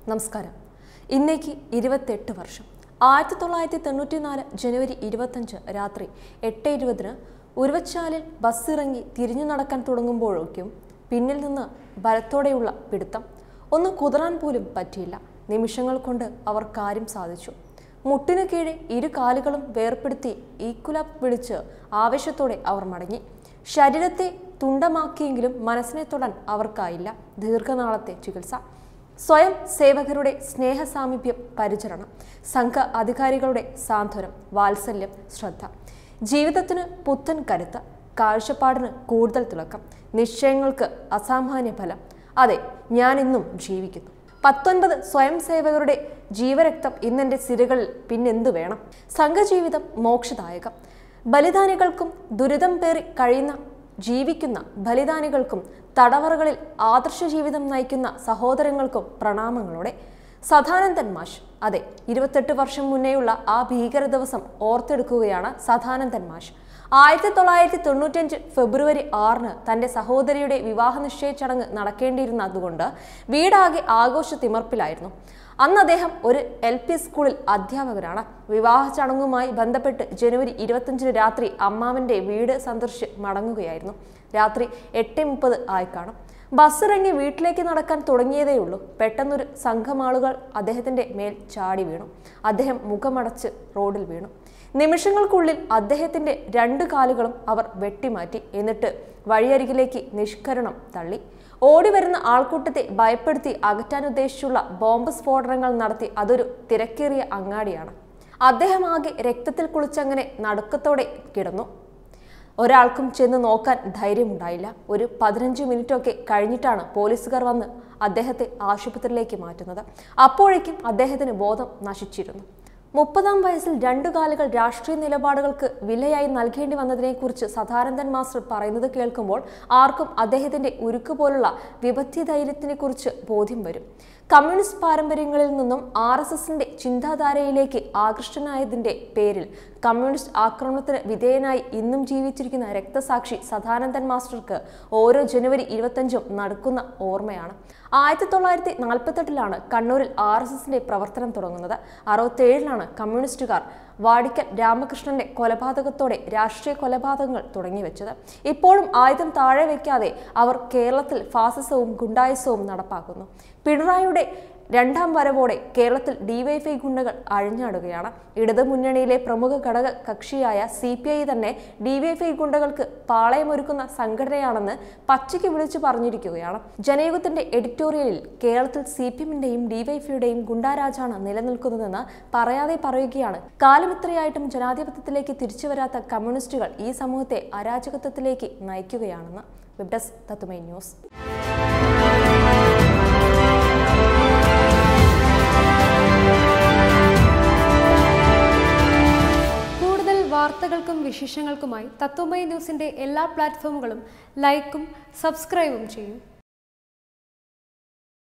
നമസ്കാരം ഇന്നേക്ക് ഇരുപത്തെട്ട് വർഷം ആയിരത്തി തൊള്ളായിരത്തി തൊണ്ണൂറ്റി നാല് ജനുവരി ഇരുപത്തഞ്ച് രാത്രി എട്ട് ഇരുപതിന് ഉരുവച്ചാലിൽ ബസ് ഇറങ്ങി തിരിഞ്ഞു നടക്കാൻ തുടങ്ങുമ്പോഴേക്കും പിന്നിൽ നിന്ന് ബലത്തോടെയുള്ള പിടുത്തം ഒന്ന് കുതിരാൻ പോലും പറ്റിയില്ല നിമിഷങ്ങൾ കൊണ്ട് അവർ കാര്യം സാധിച്ചു മുട്ടിനു കീഴെ ഇരു കാലുകളും വേർപ്പെടുത്തി ഈക്കുലാപ്പ് വിളിച്ച് ആവേശത്തോടെ അവർ മടങ്ങി ശരീരത്തെ തുണ്ടമാക്കിയെങ്കിലും മനസ്സിനെ തൊടാൻ അവർക്കായില്ല ദീർഘനാളത്തെ ചികിത്സ സ്വയം സേവകരുടെ സ്നേഹ സാമീപ്യം പരിചരണം സംഘ അധികാരികളുടെ സാന്ത്വനം വാത്സല്യം ശ്രദ്ധ ജീവിതത്തിന് പുത്തൻ കരുത്ത് കാഴ്ചപ്പാടിന് കൂടുതൽ തിളക്കം നിശ്ചയങ്ങൾക്ക് അസാമാന്യ ഫലം അതെ ഞാൻ ഇന്നും ജീവിക്കുന്നു പത്തൊൻപത് സ്വയം സേവകരുടെ ജീവരക്തം ഇന്നെന്റെ സിരകളിൽ പിന്നെന്തു വേണം സംഘജീവിതം മോക്ഷദായകം ബലിദാനികൾക്കും ദുരിതം പേറി കഴിയുന്ന ജീവിക്കുന്ന ബലിദാനികൾക്കും തടവറകളിൽ ആദർശ ജീവിതം നയിക്കുന്ന സഹോദരങ്ങൾക്കും പ്രണാമങ്ങളോടെ സദാനന്ദൻ മാഷ് അതെ ഇരുപത്തെട്ട് വർഷം മുന്നേയുള്ള ആ ഭീകര ദിവസം ഓർത്തെടുക്കുകയാണ് സദാനന്ദൻ മാഷ് ആയിരത്തി തൊള്ളായിരത്തി തൊണ്ണൂറ്റഞ്ച് ഫെബ്രുവരി ആറിന് തന്റെ സഹോദരിയുടെ വിവാഹ നിശ്ചയ ചടങ്ങ് നടക്കേണ്ടിയിരുന്നതുകൊണ്ട് വീടാകെ ആഘോഷ തിമർപ്പിലായിരുന്നു അന്ന് അദ്ദേഹം ഒരു എൽ പി സ്കൂളിൽ അധ്യാപകരാണ് വിവാഹ ചടങ്ങുമായി ബന്ധപ്പെട്ട് ജനുവരി ഇരുപത്തഞ്ചിന് രാത്രി അമ്മാവന്റെ വീട് സന്ദർശിച്ച് മടങ്ങുകയായിരുന്നു രാത്രി എട്ട് മുപ്പത് ആയി കാണും ബസ് ഇറങ്ങി വീട്ടിലേക്ക് നടക്കാൻ തുടങ്ങിയതേയുള്ളൂ പെട്ടെന്നൊരു സംഘം ആളുകൾ അദ്ദേഹത്തിന്റെ മേൽ ചാടി വീണു അദ്ദേഹം മുഖമടച്ച് റോഡിൽ വീണു നിമിഷങ്ങൾക്കുള്ളിൽ അദ്ദേഹത്തിന്റെ രണ്ട് കാലുകളും അവർ വെട്ടിമാറ്റി എന്നിട്ട് വഴിയരികിലേക്ക് നിഷ്കരണം തള്ളി ഓടി വരുന്ന ആൾക്കൂട്ടത്തെ ഭയപ്പെടുത്തി അകറ്റാൻ ഉദ്ദേശിച്ചുള്ള ബോംബ് സ്ഫോടനങ്ങൾ നടത്തി അതൊരു തിരക്കേറിയ അങ്ങാടിയാണ് അദ്ദേഹം ആകെ രക്തത്തിൽ കുളിച്ചങ്ങനെ നടുക്കത്തോടെ കിടന്നു ഒരാൾക്കും ചെന്ന് നോക്കാൻ ധൈര്യമുണ്ടായില്ല ഒരു പതിനഞ്ച് മിനിറ്റൊക്കെ കഴിഞ്ഞിട്ടാണ് പോലീസുകാർ വന്ന് അദ്ദേഹത്തെ ആശുപത്രിയിലേക്ക് മാറ്റുന്നത് അപ്പോഴേക്കും അദ്ദേഹത്തിന് ബോധം നശിച്ചിരുന്നു മുപ്പതാം വയസ്സിൽ രണ്ടു കാലുകൾ രാഷ്ട്രീയ നിലപാടുകൾക്ക് വിലയായി നൽകേണ്ടി വന്നതിനെക്കുറിച്ച് സദാനന്ദൻ മാസ്റ്റർ പറയുന്നത് കേൾക്കുമ്പോൾ ആർക്കും അദ്ദേഹത്തിന്റെ ഉരുക്ക് പോലുള്ള വിപത്തി ധൈര്യത്തിനെക്കുറിച്ച് ബോധ്യം വരും കമ്മ്യൂണിസ്റ്റ് പാരമ്പര്യങ്ങളിൽ നിന്നും ആർ എസ് എസിന്റെ ചിന്താധാരയിലേക്ക് ആകൃഷ്ടനായതിന്റെ പേരിൽ കമ്മ്യൂണിസ്റ്റ് ആക്രമണത്തിന് വിധേയനായി ഇന്നും ജീവിച്ചിരിക്കുന്ന രക്തസാക്ഷി സദാനന്ദൻ മാസ്റ്റർക്ക് ഓരോ ജനുവരി ഇരുപത്തഞ്ചും നടക്കുന്ന ഓർമ്മയാണ് ആയിരത്തി തൊള്ളായിരത്തി നാൽപ്പത്തെട്ടിലാണ് കണ്ണൂരിൽ ആർ എസ് എസിന്റെ പ്രവർത്തനം തുടങ്ങുന്നത് അറുപത്തേഴിലാണ് കമ്മ്യൂണിസ്റ്റുകാർ വാടിക്കൽ രാമകൃഷ്ണന്റെ കൊലപാതകത്തോടെ രാഷ്ട്രീയ കൊലപാതകങ്ങൾ തുടങ്ങിവെച്ചത് ഇപ്പോഴും ആയുധം താഴെ വയ്ക്കാതെ അവർ കേരളത്തിൽ ഫാസിസവും ഗുണ്ടായുസവും നടപ്പാക്കുന്നു പിണറായിയുടെ രണ്ടാം വരവോടെ കേരളത്തിൽ ഡിവൈഫൈ ഗുണ്ടകൾ അഴിഞ്ഞാടുകയാണ് ഇടതു മുന്നണിയിലെ പ്രമുഖ ഘടക കക്ഷിയായ സി പി ഐ തന്നെ ഡിവൈഫൈ ഗുണ്ടകൾക്ക് പാളയമൊരുക്കുന്ന സംഘടനയാണെന്ന് പച്ചയ്ക്ക് വിളിച്ചു പറഞ്ഞിരിക്കുകയാണ് ജനയുഗത്തിന്റെ എഡിറ്റോറിയലിൽ കേരളത്തിൽ സി പി എമ്മിന്റെയും ഡിവൈഫൈയുടെയും ഗുണ്ടാരാജാണ് നിലനിൽക്കുന്നതെന്ന് പറയാതെ പറയുകയാണ് കാലമിത്രയായിട്ടും ജനാധിപത്യത്തിലേക്ക് തിരിച്ചു വരാത്ത കമ്മ്യൂണിസ്റ്റുകൾ ഈ സമൂഹത്തെ അരാജകത്വത്തിലേക്ക് നയിക്കുകയാണെന്ന് വെബ് ഡെസ്ക് തത്തുമൈ ന്യൂസ് കൂടുതൽ വാർത്തകൾക്കും വിശേഷങ്ങൾക്കുമായി തത്വമയി ന്യൂസിൻ്റെ എല്ലാ പ്ലാറ്റ്ഫോമുകളും ലൈക്കും സബ്സ്ക്രൈബും ചെയ്യും